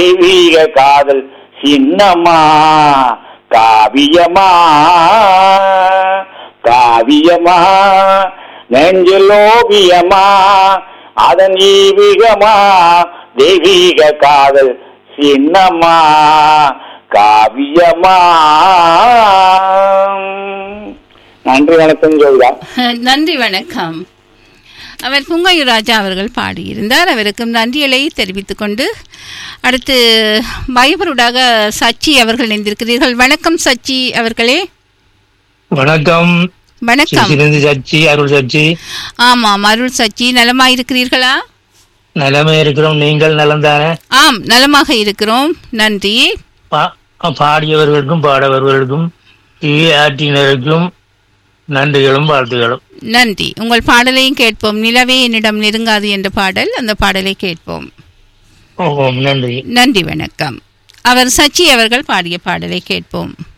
தெய்வீக காதல் சின்னம்மா காவியமா காவியமா நெஞ்சில் ஓவியமா அதன் ஈவிகமா தெய்வீக காதல் சின்னம்மா காவியமா நன்றி வணக்கம் சொல்றா நன்றி வணக்கம் அவர் புங்கையூர் ராஜா அவர்கள் பாடியிருந்தார் அவருக்கும் நன்றிகளை தெரிவித்துக் கொண்டு அடுத்து பயபருடாக சச்சி அவர்கள் இணைந்திருக்கிறீர்கள் வணக்கம் சச்சி அவர்களே வணக்கம் வணக்கம் சிறந்து சச்சி அருள் சச்சி ஆமாம் அருள் சச்சி நலமாயிருக்கிறீர்களா நலமே இருக்கிறோம் நீங்கள் நலம் தானே ஆம் நலமாக இருக்கிறோம் நன்றி பா- பாடியவர்களுக்கும் பாடவர்களுக்கும் ஆற்றினருக்கும் நன்றிகளும் வாழ்த்துகளும் நன்றி உங்கள் பாடலையும் கேட்போம் நிலவே என்னிடம் நெருங்காது என்ற பாடல் அந்த பாடலை கேட்போம் ஓம் நன்றி நன்றி வணக்கம் அவர் சச்சி அவர்கள் பாடிய பாடலை கேட்போம்